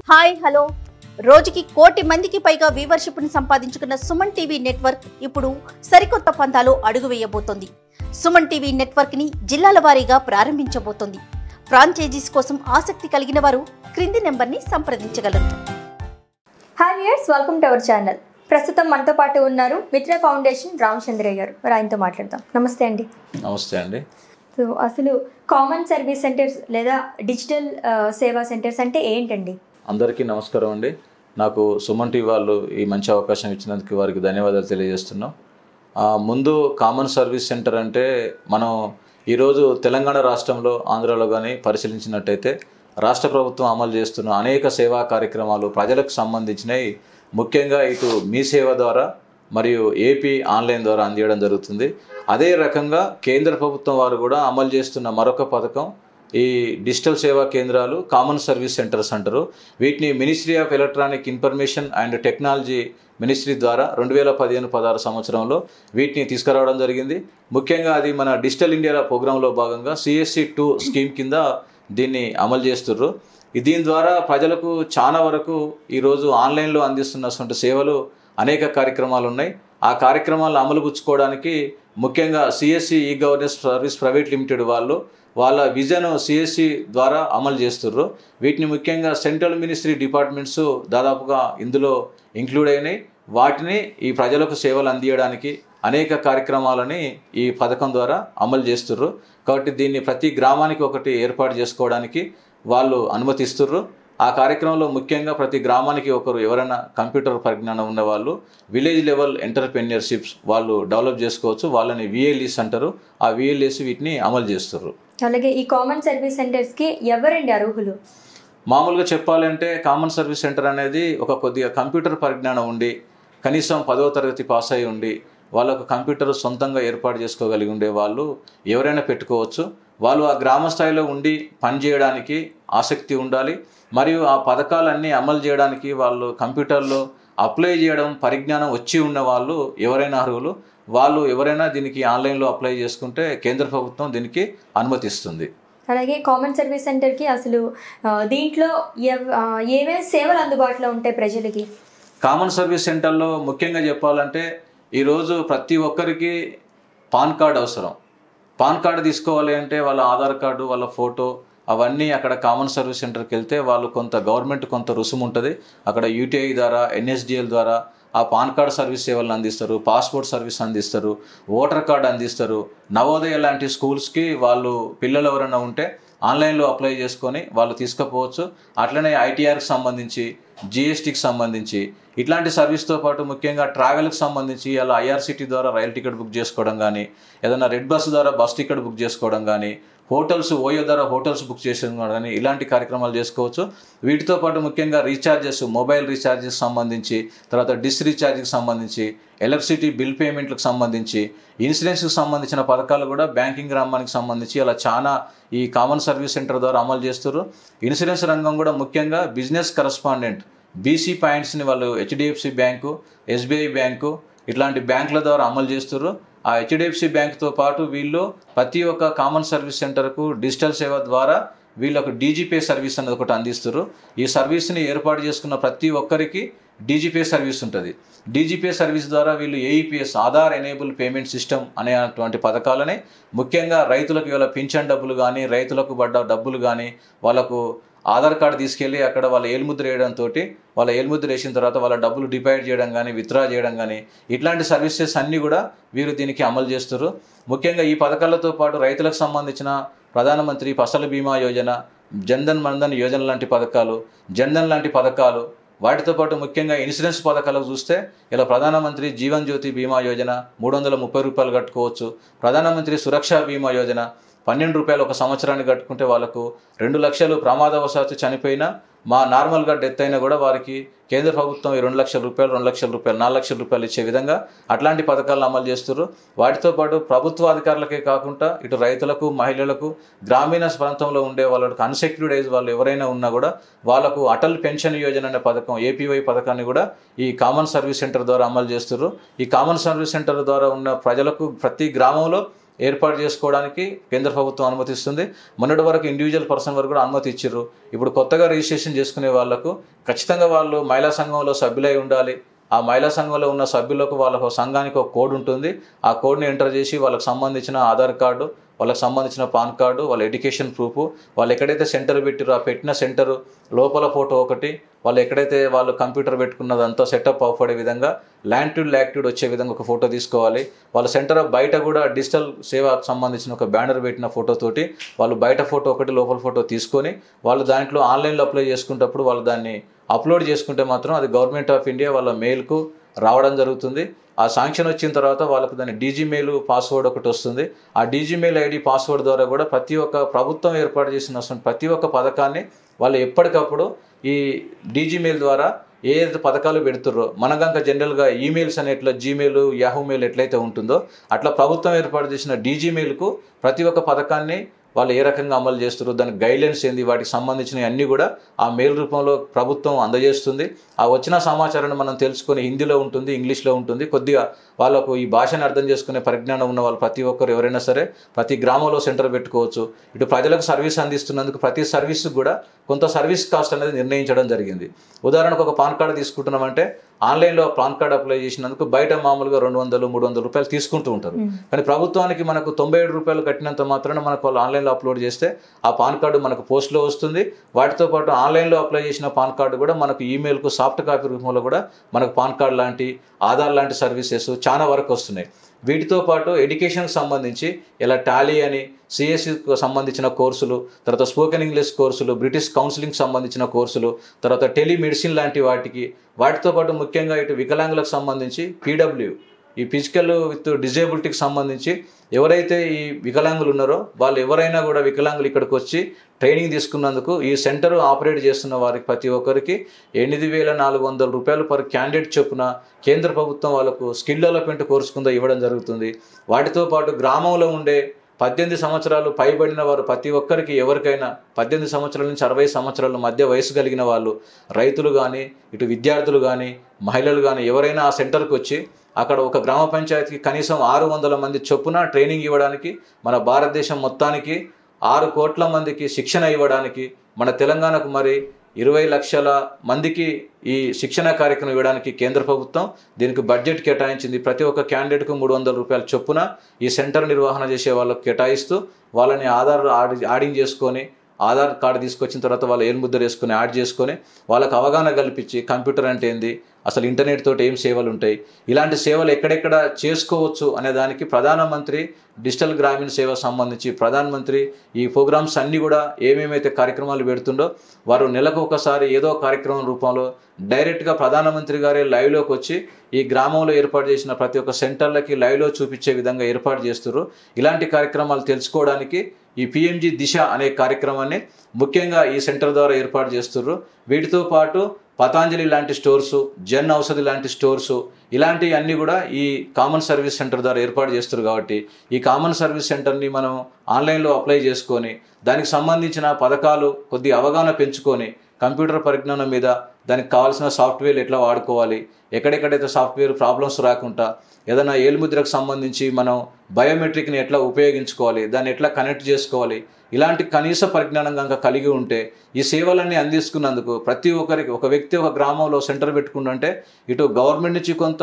hi hello రోజుకి కోటి మందికి పైగా వ్యూవర్షిప్ని సంపాదించుకున్న సుమన్ టీవీ నెట్వర్క్ ఇప్పుడు సరికొత్త పంతాలో అడుగు వేయబోతోంది సుమన్ టీవీ నెట్వర్క్ని జిల్లాల వారీగా ప్రారంభించబోతోంది ఫ్రాంచైజీస్ కోసం ఆసక్తి కలిగిన వారు క్రింది నెంబర్ని సంప్రదించగలరు hi viewers welcome to our channel ప్రస్తుతం మనతో పాటు ఉన్నారు మిత్ర ఫౌండేషన్ రామచంద్రయ్య గారు మరి ఆయనతో మాట్లాడదాం నమస్తే అండి నమస్తే అండి సో అసలు కామన్ సర్వీస్ సెంటర్స్ లేదా డిజిటల్ ఆ, సేవా సెంటర్స్ అంటే ఏంటండి అందరికీ నమస్కారం అండి నాకు సుమన్ టీ వాళ్ళు ఈ మంచి అవకాశం ఇచ్చినందుకు వారికి ధన్యవాదాలు తెలియజేస్తున్నాం ఆ, ముందు కామన్ సర్వీస్ సెంటర్ అంటే మనం ఈరోజు తెలంగాణ రాష్ట్రంలో ఆంధ్రాలో కానీ పరిశీలించినట్టయితే రాష్ట్ర ప్రభుత్వం అమలు చేస్తున్న అనేక సేవా కార్యక్రమాలు ప్రజలకు సంబంధించినవి ముఖ్యంగా ఇటు మీ సేవ ద్వారా మరియు ఏపీ ఆన్లైన్ ద్వారా అందించడం జరుగుతుంది అదే రకంగా కేంద్ర ప్రభుత్వం వారు కూడా అమలు చేస్తున్న మరొక పథకం ఈ డిజిటల్ సేవా కేంద్రాలు కామన్ సర్వీస్ సెంటర్స్ అంటారు వీటిని ministry of electronic information and technology ministry ద్వారా రెండు వేల పదిహేను పదహారు సంవత్సరంలో వీటిని తీసుకురావడం జరిగింది ముఖ్యంగా అది మన డిజిటల్ ఇండియా ప్రోగ్రాంలో భాగంగా సిఎస్సి టూ స్కీమ్ కింద దీన్ని అమలు చేస్తుర్రు ఈ దీని ద్వారా ప్రజలకు చాలా వరకు ఈరోజు ఆన్లైన్లో అందిస్తున్నటువంటి సేవలు అనేక కార్యక్రమాలు ఉన్నాయి ఆ కార్యక్రమాలను అమలుపుచ్చుకోవడానికి ముఖ్యంగా CSC e governance service private limited వాళ్ళు వాళ్ళ విజన్ సిఎస్సి ద్వారా అమలు చేస్తుర్రు వీటిని ముఖ్యంగా సెంట్రల్ మినిస్ట్రీ డిపార్ట్మెంట్స్ దాదాపుగా ఇందులో ఇంక్లూడ్ అయినాయి వాటిని ఈ ప్రజలకు సేవలు అందించడానికి అనేక కార్యక్రమాలని ఈ పథకం ద్వారా అమలు చేస్తుర్రు కాబట్టి దీన్ని ప్రతి గ్రామానికి ఒకటి ఏర్పాటు చేసుకోవడానికి వాళ్ళు అనుమతిస్తుర్రు ఆ కార్యక్రమంలో ముఖ్యంగా ప్రతి గ్రామానికి ఒకరు ఎవరైనా కంప్యూటర్ పరిజ్ఞానం ఉన్న వాళ్ళు విలేజ్ లెవెల్ ఎంటర్ప్రెన్యూర్షిప్స్ వాళ్ళు డెవలప్ చేసుకోవచ్చు వాళ్ళని విఎల్ఈస్ అంటారు ఆ విఎల్ఈస్ వీటిని అమలు చేస్తుర్రు అలాగే ఈ కామన్ సర్వీస్ సెంటర్స్కి ఎవరండి అర్హులు మామూలుగా చెప్పాలంటే కామన్ సర్వీస్ సెంటర్ అనేది ఒక కొద్దిగా కంప్యూటర్ పరిజ్ఞానం ఉండి కనీసం పదవ తరగతి పాస్ అయి ఉండి వాళ్ళకు కంప్యూటర్ సొంతంగా ఏర్పాటు చేసుకోగలిగి ఉండే వాళ్ళు ఎవరైనా పెట్టుకోవచ్చు వాళ్ళు ఆ గ్రామ స్థాయిలో ఉండి పనిచేయడానికి ఆసక్తి ఉండాలి మరియు ఆ పథకాలన్నీ అమలు చేయడానికి వాళ్ళు కంప్యూటర్లో అప్లై చేయడం పరిజ్ఞానం వచ్చి ఉన్న వాళ్ళు ఎవరైనా అర్హులు వాళ్ళు ఎవరైనా దీనికి ఆన్లైన్లో అప్లై చేసుకుంటే కేంద్ర ప్రభుత్వం దీనికి అనుమతిస్తుంది అలాగే కామన్ సర్వీస్ సెంటర్కి అసలు ఆ, దీంట్లో ఎవ్- ఆ, ఏమేమి సేవలు అందుబాటులో ఉంటాయి ప్రజలకి కామన్ సర్వీస్ సెంటర్లో ముఖ్యంగా చెప్పాలంటే ఈరోజు ప్రతి ఒక్కరికి పాన్ కార్డ్ అవసరం పాన్ కార్డు తీసుకోవాలి అంటే వాళ్ళ ఆధార్ కార్డు వాళ్ళ ఫోటో అవన్నీ అక్కడ కామన్ సర్వీస్ సెంటర్కి వెళ్తే వాళ్ళు కొంత గవర్నమెంట్ కొంత రుసుము ఉంటుంది అక్కడ యూటీఐ ద్వారా ఎన్ఎస్డిఎల్ ద్వారా ఆ పాన్ కార్డ్ సర్వీస్ సేవలను అందిస్తారు పాస్పోర్ట్ సర్వీస్ అందిస్తారు ఓటర్ కార్డు అందిస్తారు నవోదయ లాంటి స్కూల్స్కి వాళ్ళు పిల్లలు ఎవరైనా ఉంటే ఆన్లైన్లో అప్లై చేసుకొని వాళ్ళు తీసుకుపోవచ్చు అట్లనే ఐటీఆర్కి సంబంధించి జిఎస్టీకి సంబంధించి ఇట్లాంటి సర్వీస్తో పాటు ముఖ్యంగా ట్రావెల్కి సంబంధించి అలా ఐఆర్సిటీ ద్వారా రైల్ టికెట్ బుక్ చేసుకోవడం కానీ ఏదైనా రెడ్ బస్ ద్వారా బస్ టికెట్ బుక్ చేసుకోవడం కానీ హోటల్స్ ఓయో ద్వారా హోటల్స్ బుక్ చేసుకోవడం కానీ ఇలాంటి కార్యక్రమాలు చేసుకోవచ్చు వీటితో పాటు ముఖ్యంగా రీఛార్జెస్ మొబైల్ రీఛార్జెస్ సంబంధించి తర్వాత డిస్ రీఛార్జ్కి సంబంధించి ఎలక్ట్రిసిటీ బిల్ పేమెంట్లకు సంబంధించి ఇన్సూరెన్స్కి సంబంధించిన పథకాలు కూడా బ్యాంకింగ్ రంగానికి సంబంధించి అలా చాలా ఈ కామన్ సర్వీస్ సెంటర్ ద్వారా అమలు చేస్తారు ఇన్సూరెన్స్ రంగం కూడా ముఖ్యంగా బిజినెస్ కరస్పాండెంట్ బీసీ పాయింట్స్ని వాళ్ళు హెచ్డిఎఫ్సి బ్యాంకు ఎస్బీఐ బ్యాంకు ఇట్లాంటి బ్యాంకుల ద్వారా అమలు చేస్తారు ఆ హెచ్డిఎఫ్సి బ్యాంక్తో పాటు వీళ్ళు ప్రతి ఒక్క కామన్ సర్వీస్ సెంటర్కు డిజిటల్ సేవ ద్వారా వీళ్ళకు డీజీపే సర్వీస్ అనేది ఒకటి అందిస్తారు ఈ సర్వీస్ని ఏర్పాటు చేసుకున్న ప్రతి ఒక్కరికి డీజీపే సర్వీస్ ఉంటుంది డీజీపే సర్వీస్ ద్వారా వీళ్ళు AEPS Aadhaar enable payment system అనేటువంటి పథకాలని ముఖ్యంగా రైతులకు ఇవాళ పింఛన్ డబ్బులు కానీ రైతులకు పడ్డ డబ్బులు కానీ వాళ్ళకు ఆధార్ కార్డు తీసుకెళ్ళి అక్కడ వాళ్ళ ఏలుముద్ర వేయడంతో వాళ్ళ ఏలుముద్ర వేసిన తర్వాత వాళ్ళ డబ్బులు డిపాజిట్ చేయడం కానీ విత్డ్రా చేయడం కానీ ఇట్లాంటి సర్వీసెస్ అన్నీ కూడా వీరు దీనికి అమలు చేస్తారు ముఖ్యంగా ఈ పథకాలతో పాటు రైతులకు సంబంధించిన ప్రధానమంత్రి ఫసల్ బీమా యోజన జన్ధన్ మన్ధన్ యోజన లాంటి పథకాలు జన్ధన్ లాంటి పథకాలు వాటితో పాటు ముఖ్యంగా ఇన్సూరెన్స్ పథకాలకు చూస్తే ఇలా ప్రధానమంత్రి జీవన్ జ్యోతి బీమా యోజన మూడు వందల ముప్పై రూపాయలు కట్టుకోవచ్చు ప్రధానమంత్రి సురక్షా బీమా యోజన పన్నెండు రూపాయలు ఒక సంవత్సరానికి కట్టుకుంటే వాళ్ళకు రెండు లక్షలు ప్రమాదవశాత్తు చనిపోయినా మా నార్మల్గా డెత్ అయినా కూడా వారికి కేంద్ర ప్రభుత్వం ఈ రెండు లక్షల రూపాయలు రెండు లక్షల రూపాయలు నాలుగు లక్షల రూపాయలు ఇచ్చే విధంగా అట్లాంటి పథకాలను అమలు చేస్తున్నారు వాటితో పాటు ప్రభుత్వ అధికారులకే కాకుండా ఇటు రైతులకు మహిళలకు గ్రామీణ ప్రాంతంలో ఉండే వాళ్ళకి అన్సెక్యూర్డ్ ఏజ్ వాళ్ళు ఎవరైనా ఉన్నా కూడా వాళ్ళకు అటల్ పెన్షన్ యోజన అనే పథకం ఏపీవై పథకాన్ని కూడా ఈ కామన్ సర్వీస్ సెంటర్ ద్వారా అమలు చేస్తున్నారు ఈ కామన్ సర్వీస్ సెంటర్ ద్వారా ఉన్న ప్రజలకు ప్రతి గ్రామంలో ఏర్పాటు చేసుకోవడానికి కేంద్ర ప్రభుత్వం అనుమతిస్తుంది మొన్నటి వరకు ఇండివిజువల్ పర్సన్ వరకు కూడా అనుమతి ఇచ్చారు ఇప్పుడు కొత్తగా రిజిస్ట్రేషన్ చేసుకునే వాళ్ళకు ఖచ్చితంగా వాళ్ళు మహిళా సంఘంలో సభ్యులై ఉండాలి ఆ మహిళా సంఘంలో ఉన్న సభ్యులకు వాళ్ళకు సంఘానికి ఒక కోడ్ ఉంటుంది ఆ కోడ్ని ఎంటర్ చేసి వాళ్ళకి సంబంధించిన ఆధార్ కార్డు వాళ్ళకి సంబంధించిన పాన్ కార్డు వాళ్ళ ఎడ్యుకేషన్ ప్రూఫ్ వాళ్ళు ఎక్కడైతే సెంటర్ పెట్టిరో ఆ పెట్టిన సెంటర్ లోపల ఫోటో ఒకటి వాళ్ళు ఎక్కడైతే వాళ్ళు కంప్యూటర్ పెట్టుకున్నదంతా సెటప్ అవ్వడే విధంగా ల్యాంట్యూడ్ ల్యాక్ట్యూడ్ వచ్చే విధంగా ఒక ఫోటో తీసుకోవాలి వాళ్ళ సెంటర్ బయట కూడా డిజిటల్ సేవకు సంబంధించిన ఒక బ్యానర్ పెట్టిన ఫోటోతోటి వాళ్ళు బయట ఫోటో ఒకటి లోపల ఫోటో తీసుకొని వాళ్ళు దాంట్లో ఆన్లైన్లో అప్లై చేసుకునేటప్పుడు వాళ్ళు దాన్ని అప్లోడ్ చేసుకుంటే మాత్రం అది గవర్నమెంట్ ఆఫ్ ఇండియా వాళ్ళ మెయిల్కు రావడం జరుగుతుంది ఆ శాంక్షన్ వచ్చిన తర్వాత వాళ్ళకు దాని డీజీమెయిల్ పాస్వర్డ్ ఒకటి వస్తుంది ఆ డీజీమెయిల్ ఐడి పాస్వర్డ్ ద్వారా కూడా ప్రతి ఒక్క ప్రభుత్వం ఏర్పాటు చేసిన ప్రతి ఒక్క పథకాన్ని వాళ్ళు ఎప్పటికప్పుడు ఈ డీజీమెయిల్ ద్వారా ఏ ఏ పథకాలు పెడుతుర్రో మన గంక జనరల్గా ఈమెయిల్స్ అనేట్లా జీమెయిల్ యాహూ మెయిల్ ఎట్లయితే ఉంటుందో అట్లా ప్రభుత్వం ఏర్పాటు చేసిన డీజీమెయిల్కు ప్రతి ఒక్క పథకాన్ని వాళ్ళు ఏ రకంగా అమలు చేస్తారో దానికి గైడ్లైన్స్ ఏంది వాటికి సంబంధించిన అన్నీ కూడా ఆ మెయిల్ రూపంలో ప్రభుత్వం అందజేస్తుంది ఆ వచ్చిన సమాచారాన్ని మనం తెలుసుకొని హిందీలో ఉంటుంది ఇంగ్లీష్లో ఉంటుంది కొద్దిగా వాళ్ళకు ఈ భాషను అర్థం చేసుకునే పరిజ్ఞానం ఉన్న వాళ్ళు ప్రతి ఒక్కరు ఎవరైనా సరే ప్రతి గ్రామంలో సెంటర్ పెట్టుకోవచ్చు ఇటు ప్రజలకు సర్వీస్ అందిస్తున్నందుకు ప్రతి సర్వీస్ కూడా కొంత సర్వీస్ కాస్ట్ అనేది నిర్ణయించడం జరిగింది ఉదాహరణకు ఒక పాన్ కార్డు తీసుకుంటున్నామంటే ఆన్లైన్లో పాన్ కార్డు అప్లై చేసినందుకు బయట మామూలుగా రెండు వందలు మూడు వందల రూపాయలు తీసుకుంటూ ఉంటారు కానీ ప్రభుత్వానికి మనకు తొంభై ఏడు రూపాయలు కట్టినంత మాత్రాన మనకు వాళ్ళు ఆన్లైన్లో అప్లోడ్ చేస్తే ఆ పాన్ కార్డు మనకు పోస్ట్లో వస్తుంది వాటితో పాటు ఆన్లైన్లో అప్లై చేసిన పాన్ కార్డు కూడా మనకు ఈమెయిల్కు సాఫ్ట్ కాపీ రూపంలో కూడా మనకు పాన్ కార్డు లాంటి ఆధార్ లాంటి సర్వీసెస్ చాలా వరకు వస్తున్నాయి వీటితో పాటు ఎడ్యుకేషన్కి సంబంధించి ఇలా టాలీ అని సిఎస్సికి సంబంధించిన కోర్సులు తర్వాత స్పోకెన్ ఇంగ్లీష్ కోర్సులు బ్రిటిష్ కౌన్సిలింగ్ సంబంధించిన కోర్సులు తర్వాత టెలిమెడిసిన్ లాంటి వాటికి వాటితో పాటు ముఖ్యంగా ఇటు వికలాంగులకు సంబంధించి పీడబ్ల్యూ ఈ ఫిజికల్ విత్ డిజేబిలిటీకి సంబంధించి ఎవరైతే ఈ వికలాంగులు ఉన్నారో వాళ్ళు ఎవరైనా కూడా వికలాంగులు ఇక్కడికి వచ్చి ట్రైనింగ్ తీసుకున్నందుకు ఈ సెంటర్ ఆపరేట్ చేస్తున్న వారికి ప్రతి ఒక్కరికి ఎనిమిది వేల నాలుగు వందల రూపాయలు పర్ క్యాండిడేట్ చొప్పున కేంద్ర ప్రభుత్వం వాళ్ళకు స్కిల్ డెవలప్మెంట్ కోర్సు కింద ఇవ్వడం జరుగుతుంది వాటితో పాటు గ్రామంలో ఉండే పద్దెనిమిది సంవత్సరాలు పైబడిన వారు ప్రతి ఒక్కరికి ఎవరికైనా పద్దెనిమిది సంవత్సరాల నుంచి అరవై సంవత్సరాల మధ్య వయసు కలిగిన వాళ్ళు రైతులు కానీ ఇటు విద్యార్థులు కానీ మహిళలు కానీ ఎవరైనా ఆ సెంటర్కి వచ్చి అక్కడ ఒక గ్రామ పంచాయతీకి కనీసం ఆరు వందల మంది చొప్పున ట్రైనింగ్ ఇవ్వడానికి మన భారతదేశం మొత్తానికి ఆరు కోట్ల మందికి శిక్షణ ఇవ్వడానికి మన తెలంగాణకు మరి ఇరవై లక్షల మందికి ఈ శిక్షణ కార్యక్రమం ఇవ్వడానికి కేంద్ర ప్రభుత్వం దీనికి బడ్జెట్ కేటాయించింది ప్రతి ఒక్క క్యాండిడేట్కు మూడు వందల రూపాయల చొప్పున ఈ సెంటర్ నిర్వహణ చేసే వాళ్ళకు కేటాయిస్తూ వాళ్ళని ఆధార్ ఆడి ఆడింగ్ చేసుకొని ఆధార్ కార్డు తీసుకొచ్చిన తర్వాత వాళ్ళు ఏం ముద్ర వేసుకొని యాడ్ చేసుకొని వాళ్ళకి అవగాహన కల్పించి కంప్యూటర్ అంటే ఏంది అసలు ఇంటర్నెట్ తోటి ఏం సేవలు ఉంటాయి ఇలాంటి సేవలు ఎక్కడెక్కడ చేసుకోవచ్చు అనే దానికి ప్రధానమంత్రి డిజిటల్ గ్రామీణ సేవ సంబంధించి ప్రధానమంత్రి ఈ ప్రోగ్రామ్స్ అన్నీ కూడా ఏమేమైతే కార్యక్రమాలు పెడుతుండో వారు నెలకు ఒకసారి ఏదో కార్యక్రమం రూపంలో డైరెక్ట్గా ప్రధానమంత్రి గారే లైవ్లోకి వచ్చి ఈ గ్రామంలో ఏర్పాటు చేసిన ప్రతి ఒక్క సెంటర్లకి లైవ్లో చూపించే విధంగా ఏర్పాటు చేస్తున్నారు ఇలాంటి కార్యక్రమాలు తెలుసుకోవడానికి ఈ పిఎంజి దిశ అనే కార్యక్రమాన్ని ముఖ్యంగా ఈ సెంటర్ ద్వారా ఏర్పాటు చేస్తున్నారు వీటితో పాటు పతాంజలి లాంటి స్టోర్సు జన్ ఔషధి లాంటి స్టోర్సు ఇలాంటివి అన్నీ కూడా ఈ కామన్ సర్వీస్ సెంటర్ ద్వారా ఏర్పాటు చేస్తారు కాబట్టి ఈ కామన్ సర్వీస్ సెంటర్ని మనం ఆన్లైన్లో అప్లై చేసుకొని దానికి సంబంధించిన పథకాలు కొద్ది అవగాహన పెంచుకొని కంప్యూటర్ పరిజ్ఞానం మీద దానికి కావాల్సిన సాఫ్ట్వేర్ ఎట్లా వాడుకోవాలి ఎక్కడెక్కడైతే సాఫ్ట్వేర్ ప్రాబ్లమ్స్ రాకుండా ఏదైనా ఏలుముద్రకు సంబంధించి మనం బయోమెట్రిక్ని ఎట్లా ఉపయోగించుకోవాలి దాన్ని ఎట్లా కనెక్ట్ చేసుకోవాలి ఇలాంటి కనీస పరిజ్ఞానం కనుక కలిగి ఉంటే ఈ సేవలన్నీ అందిస్తున్నందుకు ప్రతి ఒక్కరికి ఒక వ్యక్తి ఒక గ్రామంలో సెంటర్ పెట్టుకుంటుంటే ఇటు గవర్నమెంట్ నుంచి కొంత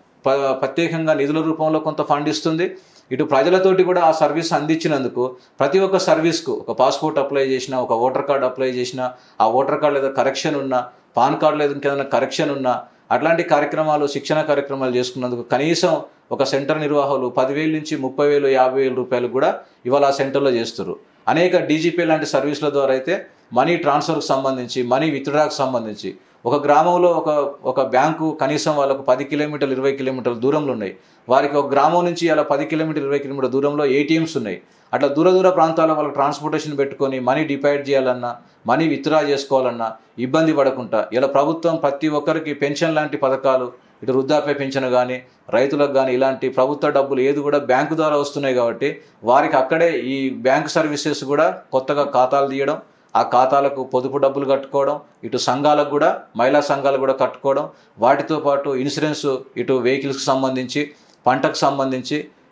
ప- ప్రత్యేకంగా నిధుల రూపంలో కొంత ఫండ్ ఇస్తుంది ఇటు ప్రజలతోటి కూడా ఆ సర్వీస్ అందించినందుకు ప్రతి ఒక్క సర్వీస్కు ఒక పాస్పోర్ట్ అప్లై చేసిన ఒక ఓటర్ కార్డు అప్లై చేసిన ఆ ఓటర్ కార్డు లేదా కరెక్షన్ ఉన్నా పాన్ కార్డు లేదా ఇంకేదైనా కరెక్షన్ ఉన్నా అట్లాంటి కార్యక్రమాలు శిక్షణ కార్యక్రమాలు చేసుకున్నందుకు కనీసం ఒక సెంటర్ నిర్వాహకులు పదివేల నుంచి ముప్పై వేలు యాభై వేల రూపాయలు కూడా ఇవాళ ఆ సెంటర్లో చేస్తారు అనేక డీజీపీ లాంటి సర్వీసుల ద్వారా అయితే మనీ ట్రాన్స్ఫర్కి సంబంధించి మనీ విత్డ్రాకి సంబంధించి ఒక గ్రామంలో ఒక ఒక బ్యాంకు కనీసం వాళ్ళకు పది కిలోమీటర్లు ఇరవై కిలోమీటర్ల దూరంలో ఉన్నాయి వారికి ఒక గ్రామం నుంచి అలా పది కిలోమీటర్ ఇరవై కిలోమీటర్ దూరంలో ఏటీఎంస్ ఉన్నాయి అట్లా దూర దూర ప్రాంతాల్లో వాళ్ళకి ట్రాన్స్పోర్టేషన్ పెట్టుకొని మనీ డిపాజిట్ చేయాలన్నా మనీ విత్డ్రా చేసుకోవాలన్నా ఇబ్బంది పడకుండా ఇలా ప్రభుత్వం ప్రతి ఒక్కరికి పెన్షన్ లాంటి పథకాలు ఇటు వృద్ధాప్య పెన్షన్ కానీ రైతులకు కానీ ఇలాంటి ప్రభుత్వ డబ్బులు ఏది కూడా బ్యాంకు ద్వారా వస్తున్నాయి కాబట్టి వారికి అక్కడే ఈ బ్యాంక్ సర్వీసెస్ కూడా కొత్తగా ఖాతాలు తీయడం ఆ ఖాతాలకు పొదుపు డబ్బులు కట్టుకోవడం ఇటు సంఘాలకు కూడా మహిళా సంఘాలు కూడా కట్టుకోవడం వాటితో పాటు ఇన్సూరెన్స్ ఇటు వెహికల్స్కి సంబంధించి పంటకు సంబంధించి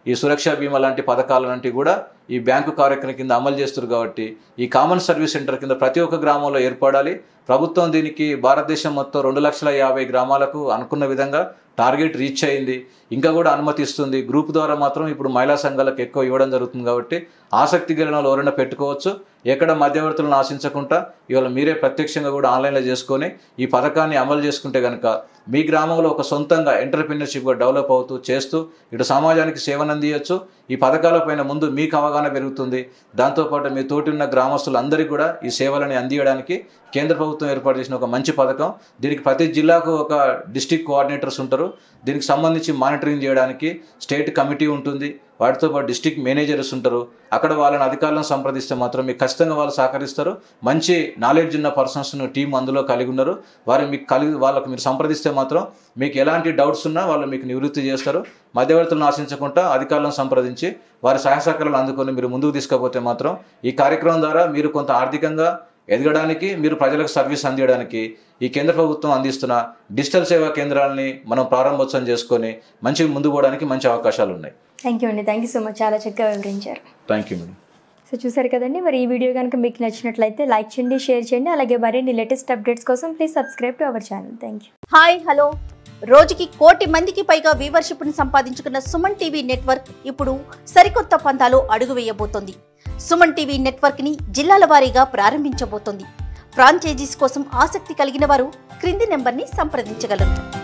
ఈ సురక్షా బీమా లాంటి పథకాలు లాంటివి కూడా ఈ బ్యాంకు కార్యక్రమం కింద అమలు చేస్తారు కాబట్టి ఈ కామన్ సర్వీస్ సెంటర్ కింద ప్రతి ఒక్క గ్రామంలో ఏర్పడాలి ప్రభుత్వం దీనికి భారతదేశం మొత్తం రెండు లక్షల యాభై గ్రామాలకు అనుకున్న విధంగా టార్గెట్ రీచ్ అయింది ఇంకా కూడా అనుమతిస్తుంది గ్రూప్ ద్వారా మాత్రం ఇప్పుడు మహిళా సంఘాలకు ఎక్కువ ఇవ్వడం జరుగుతుంది కాబట్టి ఆసక్తి కలిగిన వాళ్ళు ఎవరైనా పెట్టుకోవచ్చు ఎక్కడ మధ్యవర్తులను ఆశించకుండా ఇవాళ మీరే ప్రత్యక్షంగా కూడా ఆన్లైన్లో చేసుకొని ఈ పథకాన్ని అమలు చేసుకుంటే కనుక మీ గ్రామంలో ఒక సొంతంగా ఎంటర్ప్రినర్షిప్గా డెవలప్ అవుతూ చేస్తూ ఇటు సమాజానికి సేవను అందియచ్చు ఈ పథకాలపైన ముందు మీకు అవగాహన పెరుగుతుంది దాంతోపాటు మీ తోటి ఉన్న గ్రామస్తులందరికీ కూడా ఈ సేవలని అందియడానికి కేంద్ర ప్రభుత్వం ఏర్పాటు చేసిన ఒక మంచి పథకం దీనికి ప్రతి జిల్లాకు ఒక డిస్టిక్ కోఆర్డినేటర్స్ ఉంటారు దీనికి సంబంధించి మానిటరింగ్ చేయడానికి స్టేట్ కమిటీ ఉంటుంది వాటితో పాటు డిస్టిక్ మేనేజర్స్ ఉంటారు అక్కడ వాళ్ళని అధికారులను సంప్రదిస్తే మాత్రం మీకు ఖచ్చితంగా వాళ్ళు సహకరిస్తారు మంచి నాలెడ్జ్ ఉన్న పర్సన్స్ టీం అందులో కలిగి ఉన్నారు వారు మీకు కలిగి వాళ్ళకు మీరు సంప్రదిస్తే మాత్రం మీకు ఎలాంటి డౌట్స్ ఉన్నా వాళ్ళు మీకు నివృత్తి చేస్తారు మధ్యవర్తులను ఆశించకుండా అధికారులను సంప్రదించి వారి సహాయ సహకారాలు అందుకొని మీరు ముందుకు తీసుకపోతే మాత్రం ఈ కార్యక్రమం ద్వారా మీరు కొంత ఆర్థికంగా ఎదగడానికి మీరు ప్రజలకు సర్వీస్ అందించడానికి ఈ కేంద్ర ప్రభుత్వం అందిస్తున్న డిజిటల్ సేవా కేంద్రాలని మనం ప్రారంభోత్సవం చేసుకొని మంచిగా ముందు పోవడానికి మంచి అవకాశాలు ఉన్నాయి థ్యాంక్ యూ అండి థ్యాంక్ యూ సో మచ్ చాలా చక్కగా వివరించారు థ్యాంక్ యూ మేడం సో చూసారు కదండి మరి ఈ వీడియో కనుక మీకు నచ్చినట్లయితే లైక్ చేయండి షేర్ చేయండి అలాగే మరిన్ని లేటెస్ట్ అప్డేట్స్ కోసం please subscribe to our channel thank you hi hello రోజుకి కోటి మందికి పైగా వ్యూవర్షిప్ను సంపాదించుకున్న సుమన్ టీవీ నెట్వర్క్ ఇప్పుడు సరికొత్త పంతాలో అడుగు వేయబోతోంది సుమన్ టీవీ నెట్వర్క్ ని జిల్లాల వారీగా ప్రారంభించబోతోంది ఫ్రాంచైజీస్ కోసం ఆసక్తి కలిగిన వారు క్రింది నెంబర్ని సంప్రదించగలరు